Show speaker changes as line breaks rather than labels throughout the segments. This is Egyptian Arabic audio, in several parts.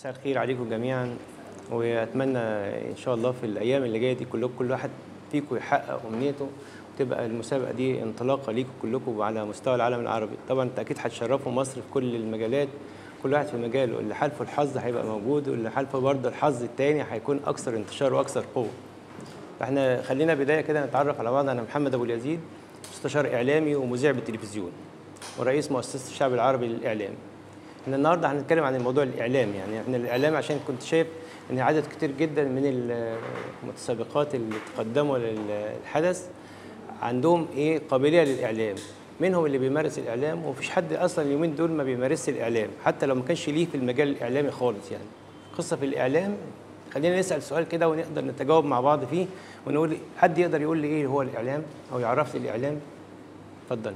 مساء الخير عليكم جميعا واتمنى ان شاء الله في الايام اللي جايه دي كلكم كل واحد فيكم يحقق امنيته وتبقى المسابقه دي انطلاقه ليكم كلكم على مستوى العالم العربي طبعا انت اكيد هتشرفوا مصر في كل المجالات كل واحد في مجاله اللي حالفه الحظ هيبقى موجود واللي حالفه برضه الحظ التاني هيكون اكثر انتشار واكثر قوه فاحنا خلينا بدايه كده نتعرف على بعض انا محمد ابو اليزيد مستشار اعلامي ومذيع بالتلفزيون ورئيس مؤسسه الشعب العربي للاعلام احنا النهارده هنتكلم عن الموضوع الاعلام يعني احنا الاعلام عشان كنت شايف ان عدد كتير جدا من المتسابقات اللي تقدموا للحدث عندهم ايه قابليه للاعلام منهم اللي بيمارس الاعلام ومفيش حد اصلا اليومين دول ما بيمارسش الاعلام حتى لو ما كانش ليه في المجال الاعلامي خالص يعني قصه في الاعلام خلينا نسال سؤال كده ونقدر نتجاوب مع بعض فيه ونقول حد يقدر يقول لي ايه هو الاعلام او يعرف لي الاعلام اتفضل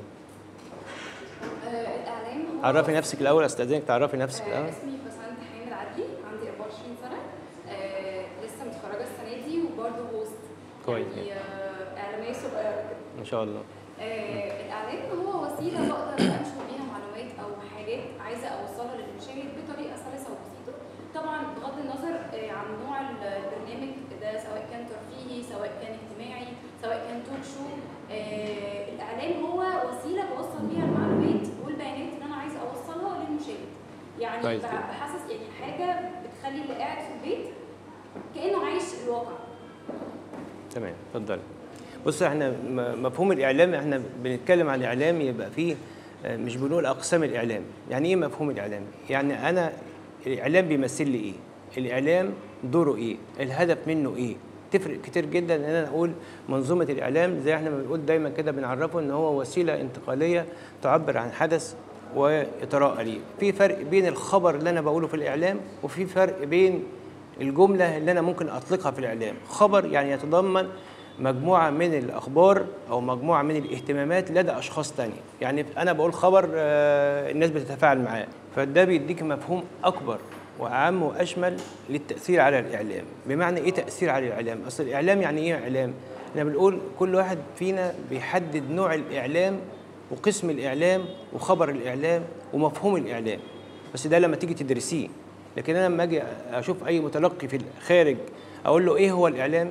الاعلام هو
عرفي نفسك الاول استاذنك تعرفي نفسك
آه،
الاول
اسمي بسنت حامد عدلي عندي 24 سنه آه، لسه متخرجه السنه دي وبرضه هوست
كويس.
يعني آه، اعلاميه صغيره كده
ان شاء الله
آه، الاعلام هو وسيله بقدر انشر بيها معلومات او حاجات عايزه اوصلها للمشاهد بطريقه سلسه وبسيطه طبعا بغض النظر آه، عن نوع البرنامج ده سواء كان ترفيهي سواء كان اجتماعي سواء كان توك شو آه، الاعلام هو وسيله بوصل بيها المعلومات والبيانات اللي انا عايزه اوصلها للمشاهد يعني
كويس
بح-
جدا.
بحسس يعني حاجه بتخلي اللي قاعد في البيت كانه عايش الواقع
تمام اتفضل بص احنا م- مفهوم الاعلام احنا بنتكلم عن الاعلام يبقى فيه آه، مش بنقول اقسام الاعلام يعني ايه مفهوم الاعلام يعني انا الاعلام بيمثل لي ايه الاعلام دوره ايه الهدف منه ايه تفرق كتير جدا ان انا اقول منظومه الاعلام زي احنا ما بنقول دايما كده بنعرفه ان هو وسيله انتقاليه تعبر عن حدث ويتراءى ليه في فرق بين الخبر اللي انا بقوله في الاعلام وفي فرق بين الجملة اللي أنا ممكن أطلقها في الإعلام خبر يعني يتضمن مجموعة من الأخبار أو مجموعة من الاهتمامات لدى أشخاص تانية يعني أنا بقول خبر آه، الناس بتتفاعل معاه فده بيديك مفهوم أكبر وأعم وأشمل للتأثير على الإعلام بمعنى إيه تأثير على الإعلام أصل الإعلام يعني إيه إعلام احنا بنقول كل واحد فينا بيحدد نوع الإعلام وقسم الإعلام وخبر الإعلام ومفهوم الإعلام بس ده لما تيجي تدرسيه لكن انا لما اجي اشوف اي متلقي في الخارج اقول له ايه هو الاعلام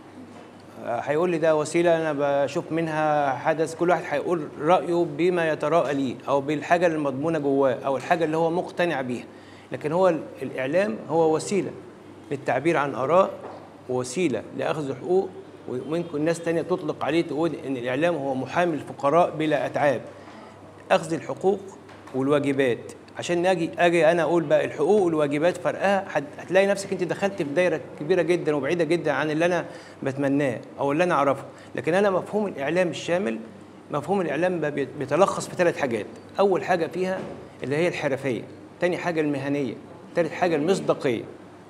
آه، هيقول لي ده وسيله انا بشوف منها حدث كل واحد هيقول رايه بما يتراءى ليه او بالحاجه المضمونه جواه او الحاجه اللي هو مقتنع بيها لكن هو ال- الاعلام هو وسيله للتعبير عن اراء ووسيله لاخذ حقوق وممكن ناس تانية تطلق عليه تقول ان الاعلام هو محامي الفقراء بلا اتعاب اخذ الحقوق والواجبات عشان اجي اجي انا اقول بقى الحقوق والواجبات فرقها هت- هتلاقي نفسك انت دخلت في دايره كبيره جدا وبعيده جدا عن اللي انا بتمناه او اللي انا اعرفه لكن انا مفهوم الاعلام الشامل مفهوم الاعلام بقى بيت- بيتلخص في ثلاث حاجات اول حاجه فيها اللي هي الحرفيه تاني حاجه المهنيه ثالث حاجه المصداقيه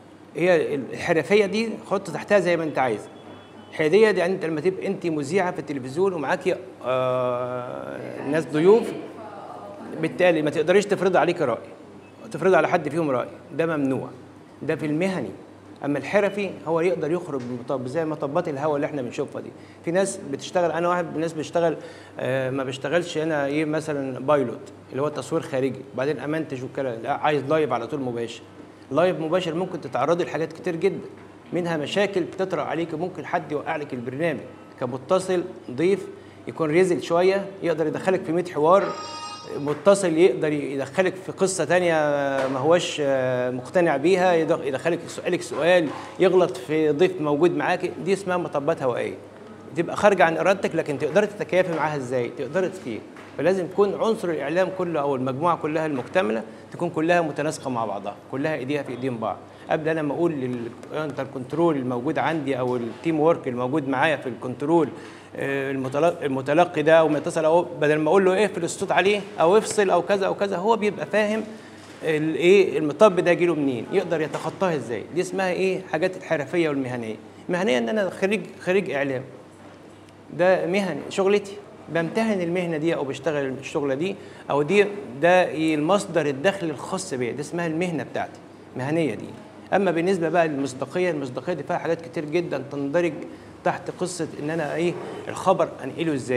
هي الحرفيه دي حط تحتها زي ما انت عايز الحرفيه دي يعني انت لما تبقى انت مذيعه في التلفزيون ومعاكي آه ناس ضيوف بالتالي ما تقدريش تفرض عليك راي تفرض على حد فيهم راي ده ممنوع ده في المهني اما الحرفي هو يقدر يخرج بمطب زي مطبات الهواء اللي احنا بنشوفها دي في ناس بتشتغل انا واحد من الناس بيشتغل آه ما بشتغلش انا ايه مثلا بايلوت اللي هو تصوير خارجي وبعدين امنتج والكلام لا عايز لايف على طول مباشر لايف مباشر ممكن تتعرضي لحاجات كتير جدا منها مشاكل بتطرأ عليك ممكن حد يوقع لك البرنامج كمتصل ضيف يكون ريزل شويه يقدر يدخلك في 100 حوار متصل يقدر يدخلك في قصة تانية ما هوش آه، مقتنع بيها يدخ- يدخلك يسألك سؤال يغلط في ضيف موجود معاك دي اسمها مطبات هوائية تبقى خارجة عن إرادتك لكن تقدر تتكيفي معاها ازاي تقدر تفيه فلازم يكون عنصر الإعلام كله أو المجموعة كلها المكتملة تكون كلها متناسقة مع بعضها كلها إيديها في إيدين بعض قبل أنا ما أقول للانتر كنترول الموجود عندي أو التيم ورك الموجود معايا في الكنترول آه، المتلقي, المتلقي ده او ما يتصل او بدل ما اقول له اقفل الصوت عليه او افصل او كذا او كذا هو بيبقى فاهم الايه المطب ده يجيله منين يقدر يتخطاها ازاي دي اسمها ايه حاجات الحرفيه والمهنيه المهنيه ان انا خريج خريج اعلام ده مهني شغلتي بمتهن المهنه دي او بشتغل الشغله دي او دي ده إيه المصدر الدخل الخاص بيا ده اسمها المهنه بتاعتي مهنيه دي اما بالنسبه بقى للمصداقيه المصداقيه دي فيها حاجات كتير جدا تندرج تحت قصه ان انا ايه الخبر انقله ازاي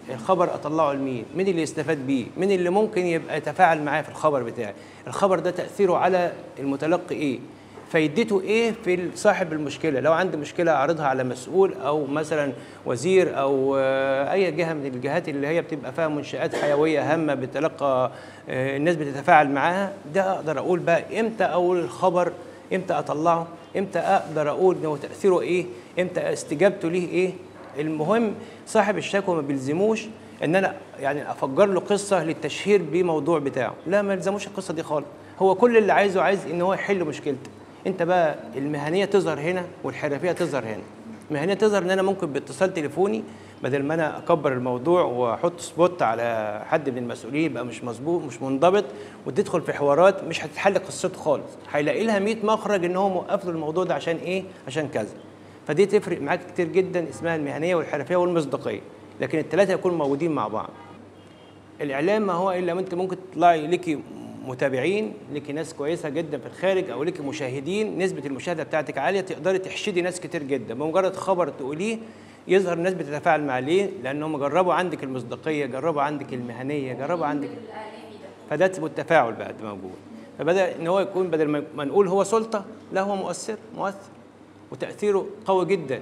الخبر اطلعه لمين مين اللي يستفاد بيه مين اللي ممكن يبقى يتفاعل معايا في الخبر بتاعي الخبر ده تاثيره على المتلقي ايه فايدته ايه في صاحب المشكله لو عندي مشكله اعرضها على مسؤول او مثلا وزير او آه، اي جهه من الجهات اللي هي بتبقى فيها منشات حيويه هامه بتلقى آه، الناس بتتفاعل معاها ده اقدر اقول بقى امتى اقول الخبر امتى اطلعه امتى اقدر اقول انه تاثيره ايه امتى استجابته ليه ايه المهم صاحب الشكوى ما بيلزموش ان انا يعني افجر له قصه للتشهير بموضوع بتاعه لا ما يلزموش القصه دي خالص هو كل اللي عايزه عايز ان هو يحل مشكلته انت بقى المهنيه تظهر هنا والحرفيه تظهر هنا المهنيه تظهر ان انا ممكن باتصال تليفوني بدل ما انا اكبر الموضوع واحط سبوت على حد من المسؤولين يبقى مش مظبوط مش منضبط وتدخل في حوارات مش هتتحل قصته خالص هيلاقي لها 100 مخرج ان هو موقف له الموضوع ده عشان ايه عشان كذا فدي تفرق معاك كتير جدا اسمها المهنيه والحرفيه والمصداقيه لكن الثلاثه يكونوا موجودين مع بعض الاعلام ما هو الا انت ممكن تطلعي ليكي متابعين ليكي ناس كويسه جدا في الخارج او ليكي مشاهدين نسبه المشاهده بتاعتك عاليه تقدري تحشدي ناس كتير جدا بمجرد خبر تقوليه يظهر الناس بتتفاعل معاه ليه؟ لانهم جربوا عندك المصداقيه جربوا عندك المهنيه جربوا عندك
الاعلامي ده
فده اسمه التفاعل بقى ده موجود فبدا ان هو يكون بدل ما- ما نقول هو سلطه لا هو مؤثر مؤثر وتاثيره قوي جدا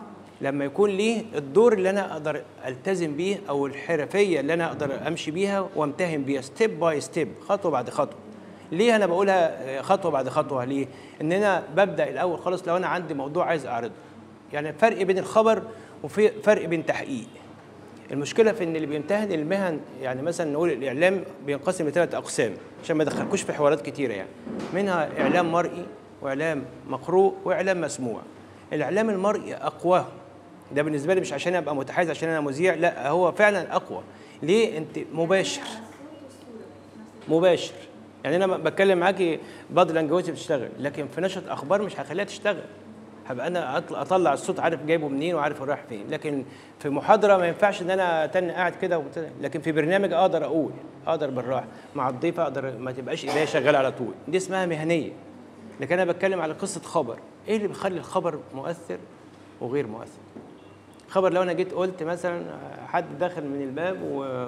لما يكون ليه الدور اللي انا اقدر التزم بيه او الحرفيه اللي انا اقدر امشي بيها وامتهن بيها ستيب باي ستيب خطوه بعد خطوه ليه انا بقولها آه، خطوه بعد خطوه ليه ان انا ببدا الاول خالص لو انا عندي موضوع عايز اعرضه يعني فرق بين الخبر وفي فرق بين تحقيق المشكله في ان اللي بيمتهن المهن يعني مثلا نقول الاعلام بينقسم لثلاث اقسام عشان ما ادخلكوش في حوارات كتيره يعني منها اعلام مرئي واعلام مقروء واعلام مسموع الاعلام المرئي اقواه ده بالنسبه لي مش عشان ابقى متحيز عشان انا مذيع لا هو فعلا اقوى ليه انت مباشر مباشر يعني انا بتكلم معاكي بادي لانجوج بتشتغل لكن في نشره اخبار مش هخليها تشتغل هبقى انا أطل- اطلع الصوت عارف جايبه منين وعارف هو رايح فين لكن في محاضره ما ينفعش ان انا تاني قاعد كده وبت- لكن في برنامج اقدر اقول اقدر بالراحه مع الضيف اقدر ما تبقاش ايديا شغاله على طول دي اسمها مهنيه لكن انا بتكلم على قصه خبر ايه اللي بيخلي الخبر مؤثر وغير مؤثر خبر لو انا جيت قلت مثلا حد داخل من الباب و...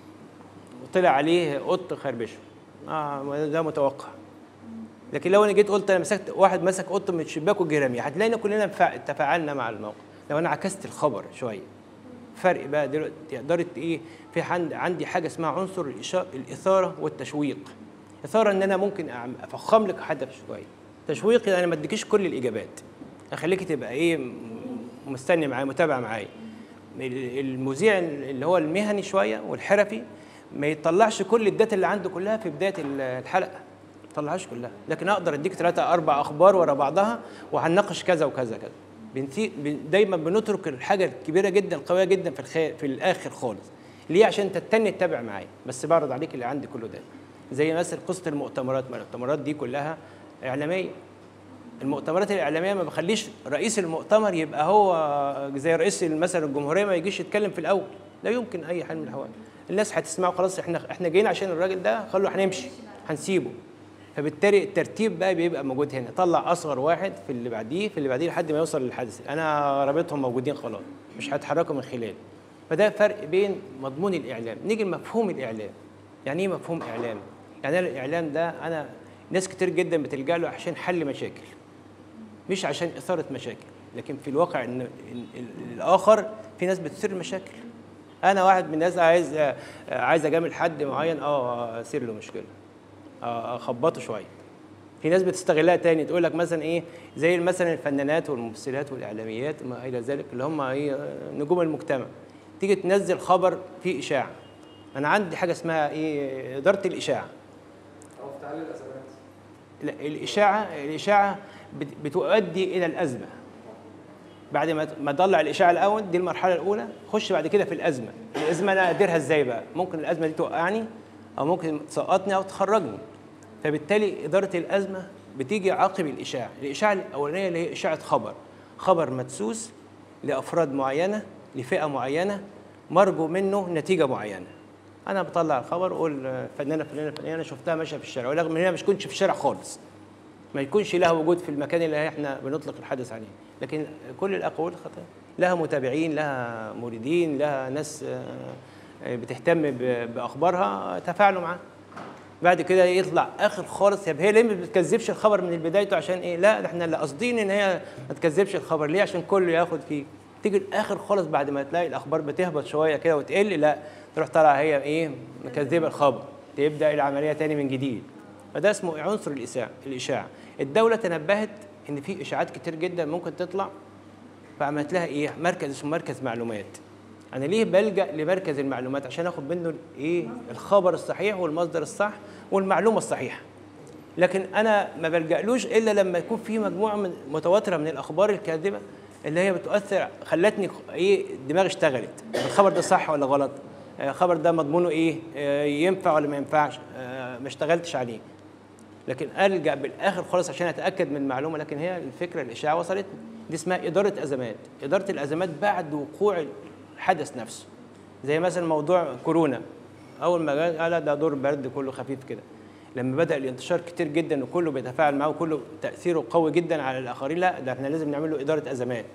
وطلع عليه قط خربشه اه ده متوقع لكن لو انا جيت قلت انا مسكت واحد مسك قط من الشباك وجه رميه هتلاقينا كلنا فع- تفاعلنا مع الموقف لو انا عكست الخبر شويه فرق بقى دلوقتي تقدري ت- ايه في عند عندي حاجه اسمها عنصر الإشا- الاثاره والتشويق اثاره ان انا ممكن أعم- افخم لك حدث شويه تشويق يعني انا ما اديكيش كل الاجابات اخليكي تبقى ايه م- مستني معايا متابعه معايا ال- المذيع اللي هو المهني شويه والحرفي ما يطلعش كل الداتا اللي عنده كلها في بدايه ال- الحلقه ما يطلعهاش كلها لكن اقدر اديك ثلاثه اربع اخبار ورا بعضها وهنناقش كذا وكذا كذا بنسي بن- دايما بنترك الحاجه الكبيره جدا القويه جدا في الخير في الاخر خالص ليه عشان تتني تتابع معايا بس بعرض عليك اللي عندي كله ده زي مثلا قصه المؤتمرات ما المؤتمرات دي كلها اعلاميه المؤتمرات الاعلاميه ما بخليش رئيس المؤتمر يبقى هو زي رئيس مثلا الجمهوريه ما يجيش يتكلم في الاول لا يمكن اي حال من الاحوال الناس هتسمعه خلاص احنا احنا جايين عشان الراجل ده خلوا هنمشي هنسيبه فبالتالي الترتيب بقى بيبقى موجود هنا طلع اصغر واحد في اللي بعديه في اللي بعديه لحد ما يوصل للحدث انا رابطهم موجودين خلاص مش هيتحركوا من خلال فده فرق بين مضمون الاعلام نيجي لمفهوم الاعلام يعني ايه مفهوم اعلام يعني أنا الاعلام ده انا ناس كتير جدا بتلجا له عشان حل مشاكل مش عشان اثاره مشاكل لكن في الواقع ان إن ال- الاخر في ناس بتثير مشاكل انا واحد من الناس عايز آه، عايز اجامل حد معين اه اثير له مشكله آه، اخبطه شويه في ناس بتستغلها تاني تقول لك مثلا ايه زي مثلا الفنانات والممثلات والاعلاميات وما الى ذلك اللي هم ايه آه، نجوم المجتمع تيجي تنزل خبر فيه اشاعه انا عندي حاجه اسمها ايه اداره الاشاعه
او في تحليل الازمات
لا الاشاعه الاشاعه بت- بتؤدي الى الازمه بعد ما ما تطلع الاشاعه الاول دي المرحله الاولى خش بعد كده في الازمه الازمه انا اديرها ازاي بقى ممكن الازمه دي توقعني او ممكن تسقطني او تخرجني فبالتالي اداره الازمه بتيجي عقب الاشاعه الاشاعه الاولانيه اللي هي اشاعه خبر خبر مدسوس لافراد معينه لفئه معينه مرجو منه نتيجه معينه انا بطلع الخبر اقول آه، فنانه فلانه فلانه شفتها ماشيه في الشارع ورغم ان هي مش كنتش في الشارع خالص ما يكونش لها وجود في المكان اللي احنا بنطلق الحدث عليه لكن كل الاقوال خطأ لها متابعين لها مريدين لها ناس آه، بتهتم ب- باخبارها تفاعلوا معاها بعد كده يطلع اخر خالص طب هي ليه ما بتكذبش الخبر من بدايته عشان ايه لا ده احنا اللي قاصدين ان هي ما تكذبش الخبر ليه عشان كله ياخد فيه تيجي الاخر خالص بعد ما تلاقي الاخبار بتهبط شويه كده وتقل لا تروح طالعه هي ايه مكذبه الخبر تبدا العمليه تاني من جديد فده اسمه عنصر الاشاعه الاشاعه الدوله تنبهت ان في اشاعات كتير جدا ممكن تطلع فعملت لها ايه مركز اسمه مركز معلومات انا ليه بلجا لمركز المعلومات عشان اخد منه ايه الخبر الصحيح والمصدر الصح والمعلومه الصحيحه لكن انا ما بلجألوش الا لما يكون في مجموعه من متواتره من الاخبار الكاذبه اللي هي بتؤثر خلتني ايه دماغي اشتغلت الخبر ده صح ولا غلط آه، الخبر ده مضمونه ايه آه، ينفع ولا ما ينفعش آه، ما اشتغلتش عليه لكن الجا بالاخر خالص عشان اتاكد من المعلومه لكن هي الفكره الاشاعه وصلتني دي اسمها اداره ازمات اداره الازمات بعد وقوع الحدث نفسه زي مثلا موضوع كورونا اول ما جه قال ده دور برد كله خفيف كده لما بدا الانتشار كتير جدا وكله بيتفاعل معاه وكله تاثيره قوي جدا على الاخرين لا ده احنا لازم نعمل له اداره ازمات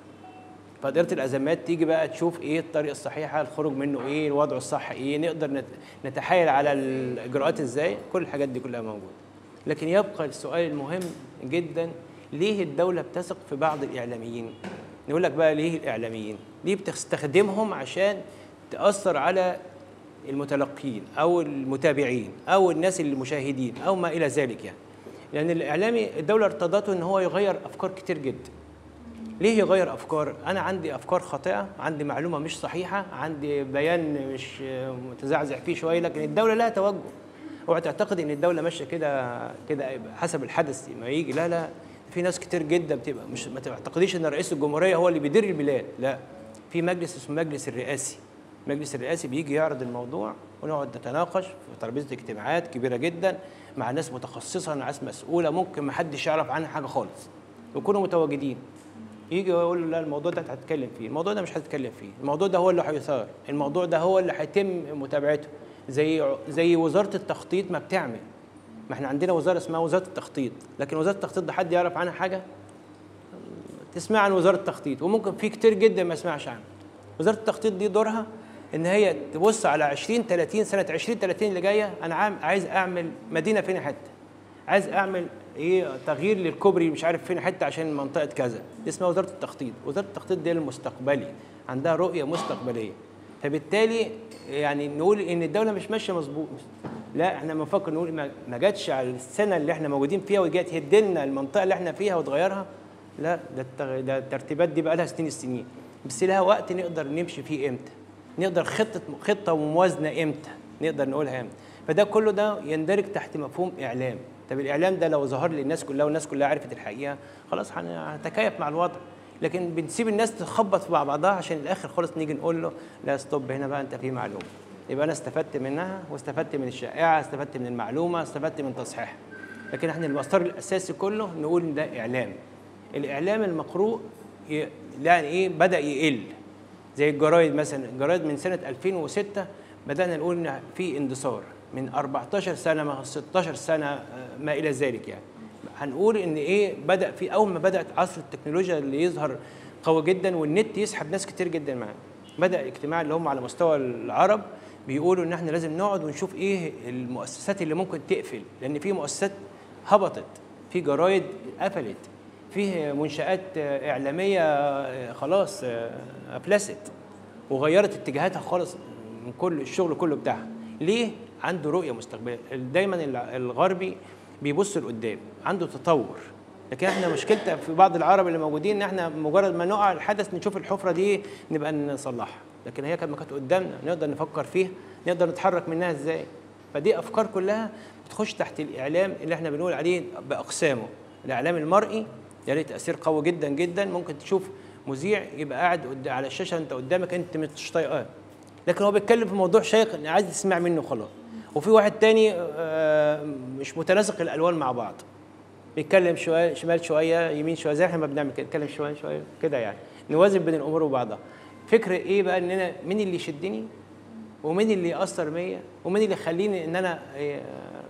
فإدارة الأزمات تيجي بقى تشوف إيه الطريقة الصحيحة الخروج منه إيه الوضع الصح إيه نقدر نت- نتحايل على الإجراءات إزاي كل الحاجات دي كلها موجودة لكن يبقى السؤال المهم جدا ليه الدولة بتثق في بعض الإعلاميين نقول لك بقى ليه الإعلاميين ليه بتستخدمهم عشان تأثر على المتلقين أو المتابعين أو الناس المشاهدين أو ما إلى ذلك يعني لأن الإعلامي الدولة ارتضته إن هو يغير أفكار كتير جدا ليه يغير افكار انا عندي افكار خاطئه عندي معلومه مش صحيحه عندي بيان مش متزعزع فيه شويه لكن الدوله لها توجه اوعى تعتقد ان الدوله ماشيه كده كده حسب الحدث ما يجي لا لا في ناس كتير جدا بتبقى مش ما تعتقديش ان رئيس الجمهوريه هو اللي بيدير البلاد لا في مجلس اسمه المجلس الرئاسي المجلس الرئاسي بيجي يعرض الموضوع ونقعد نتناقش في ترابيزه اجتماعات كبيره جدا مع ناس متخصصه ناس مسؤوله ممكن ما حدش يعرف عنها حاجه خالص ويكونوا متواجدين يجي يقول له لا الموضوع ده هتتكلم فيه الموضوع ده مش هتتكلم فيه الموضوع ده هو اللي هيثار الموضوع ده هو اللي هيتم متابعته زي زي وزاره التخطيط ما بتعمل ما احنا عندنا وزاره اسمها وزاره التخطيط لكن وزاره التخطيط ده حد يعرف عنها حاجه تسمع عن وزاره التخطيط وممكن في كتير جدا ما يسمعش عنها وزاره التخطيط دي دورها ان هي تبص على 20 30 سنه 20 30 اللي جايه انا عام عايز اعمل مدينه فين حته عايز اعمل ايه تغيير للكوبري مش عارف فين حته عشان منطقه كذا دي اسمها وزاره التخطيط وزاره التخطيط دي المستقبلي عندها رؤيه مستقبليه فبالتالي يعني نقول ان الدوله مش ماشيه مظبوط لا احنا بنفكر نقول ما- ما جاتش على السنه اللي احنا موجودين فيها وجات تهد لنا المنطقه اللي احنا فيها وتغيرها لا ده التغ... ده الترتيبات دي بقى لها سنين السنين بس لها وقت نقدر نمشي فيه امتى نقدر خطه خطه وموازنه امتى نقدر نقولها امتى فده كله ده يندرج تحت مفهوم اعلام طب الاعلام ده لو ظهر للناس كلها والناس كلها عرفت الحقيقه خلاص هن- هنتكيف مع الوضع لكن بنسيب الناس تخبط مع بعضها عشان الاخر خالص نيجي نقول له لا ستوب هنا بقى انت في معلومه يبقى انا استفدت منها واستفدت من الشائعه استفدت من المعلومه استفدت من تصحيحها لكن احنا المسار الاساسي كله نقول إن ده اعلام الاعلام المقروء ي- يعني ايه بدا يقل زي الجرايد مثلا الجرايد من سنه 2006 بدانا نقول ان في اندثار من 14 سنه ما 16 سنه آه، ما الى ذلك يعني هنقول ان ايه بدا في اول ما بدات عصر التكنولوجيا اللي يظهر قوي جدا والنت يسحب ناس كتير جدا معاه بدا الاجتماع اللي هم على مستوى العرب بيقولوا ان احنا لازم نقعد ونشوف ايه المؤسسات اللي ممكن تقفل لان في مؤسسات هبطت في جرايد قفلت فيه منشآت آه، إعلامية آه، خلاص آه، أفلست وغيرت اتجاهاتها خالص من كل الشغل كله بتاعها ليه؟ عنده رؤية مستقبلية دايما الع- الغربي بيبص لقدام عنده تطور لكن احنا مشكلتنا في بعض العرب اللي موجودين ان احنا مجرد ما نقع الحدث نشوف الحفرة دي نبقى نصلحها لكن هي كانت ما كانت قدامنا نقدر نفكر فيها نقدر نتحرك منها ازاي فدي افكار كلها بتخش تحت الاعلام اللي احنا بنقول عليه باقسامه الاعلام المرئي ده ليه تاثير قوي جدا جدا ممكن تشوف مذيع يبقى قاعد قد- على الشاشه انت قدامك انت مش طايقاه لكن هو بيتكلم في موضوع شيق إن عايز تسمع منه خلاص وفي واحد تاني آه، مش متناسق الالوان مع بعض بيتكلم شويه شمال شويه يمين شويه زي احنا ما بنعمل كده نتكلم شويه شويه كده يعني نوازن بين الامور وبعضها فكره ايه بقى ان انا مين اللي يشدني ومين اللي ياثر بيا ومين اللي يخليني ان انا آه،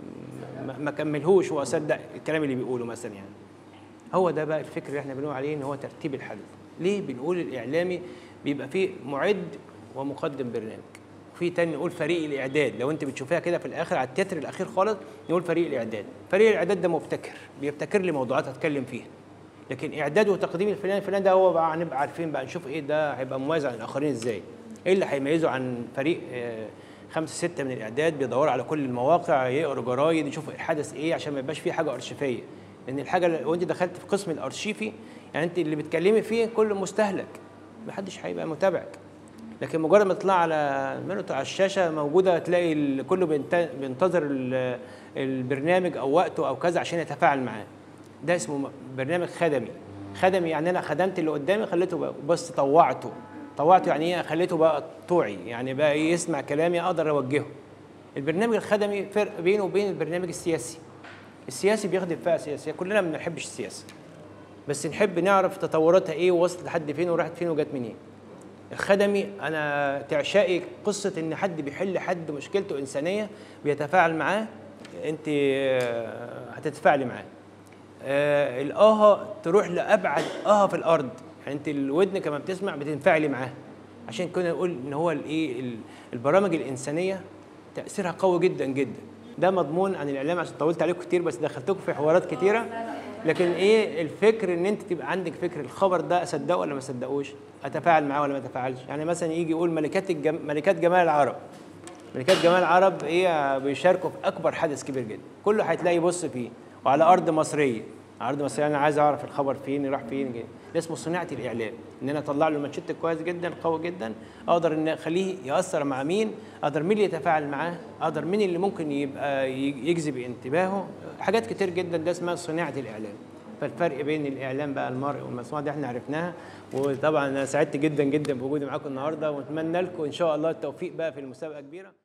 ما- ما اكملهوش واصدق الكلام اللي بيقوله مثلا يعني هو ده بقى الفكر اللي احنا بنقول عليه ان هو ترتيب الحدث ليه بنقول الاعلامي بيبقى فيه معد ومقدم برنامج في تاني نقول فريق الاعداد لو انت بتشوفيها كده في الاخر على التتر الاخير خالص نقول فريق الاعداد فريق الاعداد ده مبتكر بيبتكر لي موضوعات اتكلم فيها لكن اعداد وتقديم الفلان الفلان ده هو بقى هنبقى عارفين بقى نشوف ايه ده هيبقى مميز عن الاخرين ازاي ايه اللي هيميزه عن فريق آه، خمسة ستة من الإعداد بيدوروا على كل المواقع يقروا جرايد يشوفوا الحدث إيه عشان ما يبقاش فيه حاجة أرشيفية لأن الحاجة اللي- وأنت دخلت في قسم الأرشيفي يعني أنت اللي بتكلمي فيه كله مستهلك محدش هيبقى متابعك لكن مجرد ما تطلع على المنوت على الشاشة موجودة تلاقي ال- كله بينت- بينتظر ال- البرنامج أو وقته أو كذا عشان يتفاعل معاه ده اسمه م- برنامج خدمي خدمي يعني انا خدمت اللي قدامي خليته بقى بس طوعته طوعته يعني ايه خليته بقى طوعي يعني بقى إيه يسمع كلامي اقدر اوجهه البرنامج الخدمي فرق بينه وبين البرنامج السياسي السياسي بيخدم فئه سياسيه كلنا ما بنحبش السياسه بس نحب نعرف تطوراتها ايه ووصلت لحد فين وراحت فين وجت منين الخدمي انا تعشائي قصه ان حد بيحل حد مشكلته انسانيه بيتفاعل معاه انت آه، هتتفاعلي معاه آه الاها تروح لابعد اها في الارض يعني انت الودن كما بتسمع بتنفعلي معاه عشان كده نقول ان هو الايه ال- البرامج الانسانيه تاثيرها قوي جدا جدا ده مضمون عن الاعلام عشان طولت عليكم كتير بس دخلتكم في حوارات كتيره لكن ايه الفكر ان انت تبقى عندك فكر الخبر ده اصدقه ولا ما اصدقوش اتفاعل معاه ولا ما اتفاعلش يعني مثلا يجي يقول ملكات الجم... ملكات جمال العرب ملكات جمال العرب ايه بيشاركوا في اكبر حدث كبير جدا كله هتلاقي يبص فيه وعلى ارض مصريه ارض مصريه انا عايز اعرف الخبر فين راح فين جاي. ده اسمه صناعه الاعلام ان انا اطلع له المانشيت كويس جدا قوي جدا اقدر ان اخليه ياثر مع مين اقدر مين اللي يتفاعل معاه اقدر مين اللي ممكن يبقى ي- يجذب انتباهه حاجات كتير جدا ده اسمها صناعه الاعلام فالفرق بين الاعلام بقى المرئي والمسموع ده احنا عرفناها وطبعا انا سعدت جدا جدا بوجودي معاكم النهارده واتمنى لكم ان شاء الله التوفيق بقى في المسابقه كبيره